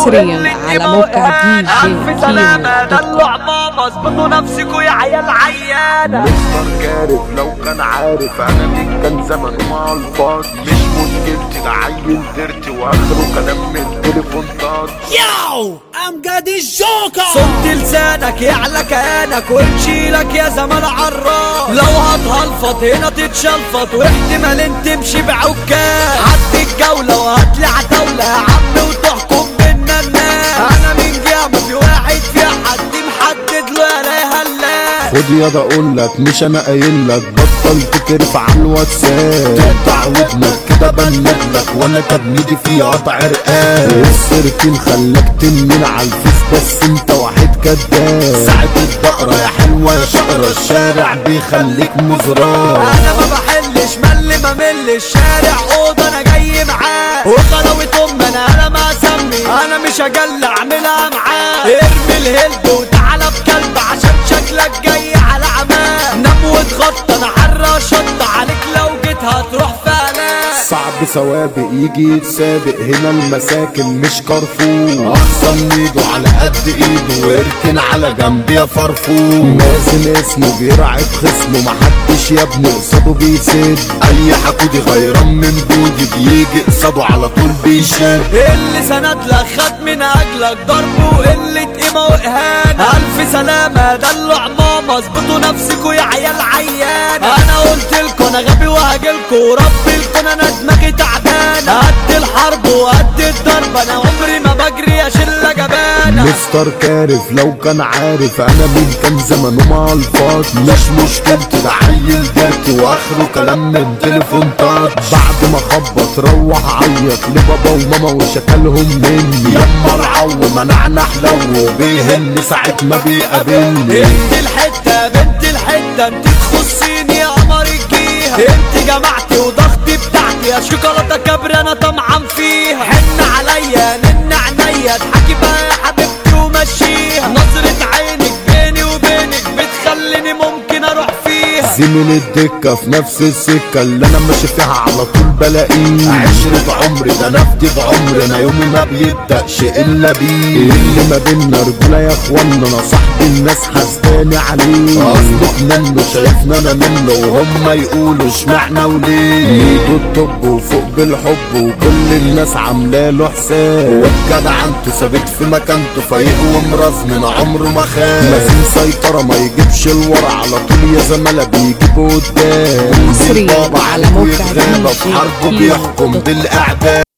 حصريا على موقع دي جي ألف سلامة كيمو دوت كوم. دلع ماما اظبطوا نفسكوا يا عيال عيانة مستر كارف لو كان عارف انا مين كان زمنه مع الفاضي مش مشكلتي ده عيل درتي واخره كلام من تليفون تاتش Yo, I'm Gaddy Joker. صمت لسانك يعلى كيانك ونشيلك يا زمان عراف لو هتهلفط هنا تتشلفط واحتمال انت تمشي بعكاز عدي الجولة وهاتلي عتاولة يا عم وتحكم بينا الناس انا من جامد في واحد في حد محدد له يا لا هلاك خد يا اقول لك مش انا قايل لك بطل تكرف على الواتساب تقطع ودنك كده بند لك وانا تبنيدي في قطع رقاب السيرتين خلاك تنين على الفيس بس انت واحد كداب ساعة الدقرة يا حلوة يا شقرة الشارع بيخليك مزراب انا ما بحلش مل ما ملش شارع اوضه انا جاي معاه وخلوة ام انا انا ما اسمي انا مش هجل اعملها معاه ارمي الهلد وتعالى بكلب عشان شكلك جاي على عماه نام واتغطى انا حرة شط عليك لو جيت هتروح فعلا صعب سوابق يجي يتسابق هنا المساكن مش كارفور احسن ايده على قد ايده واركن على جنب يا فرفور مازن اسمه بيرعب خصمه محدش يا ابني قصاده بيسد اي حكودي غيران من دودي بيجي قصاده على طول بيشد اللي سند لك خد من اجلك ضرب وقلة قيمة واهانة الف سلامة دلع ماما اظبطوا نفسكوا يا عيال عيانة انا قلت لكم انا غبي وهاجيلكوا ورب الكون انا دماغي تعبانة قد الحرب وقد الضرب انا عمري ما بجري يا شلة جبانة مستر كارف لو كان عارف انا مين كان زمانه مع الفاضي مش مشكلتي ده عيل جاتي واخره كلام من تليفون تاتش بعد ما خبط روح عيط لبابا وماما وشكلهم مني يما العو منعنا حلو وبيهن ساعة ما بيقابلني انت الحتة بنت الحتة انت تخصيني يا قمر الجيهة انت جماعتي وضغطي بتاعتي يا شوكولاتة كبري انا طمعان فيها حن عليا نن عينيا اضحكي بقى يا حبيبتي ومشيها نظرة عينك بيني وبينك بتخليني ممكن اروح فيها زميل الدكة في نفس السكة اللي انا ماشي فيها على طول بلاقيه عشرة عمري ده نفدي بعمري انا يومي ما بيبدأش الا بيه اللي ما بينا رجولة يا اخوانا انا صاحبي الناس حسداني عليه اصلك منه شايفنا انا منه وهم يقولوا اشمعنى وليه ايده الطب وفوق بالحب وكل الناس عامله له حساب والجدع انتو ثابت في مكانته فايق ومرزمن عمره ما خاب لازم سيطرة ما يجيبش الورا على طول يا زملاء بيجيبوا قدام حصرياً بابا على عليكوا موقع يتغابى دي في جي حربه كيمو بيحكم دوت كوم. بالاعدام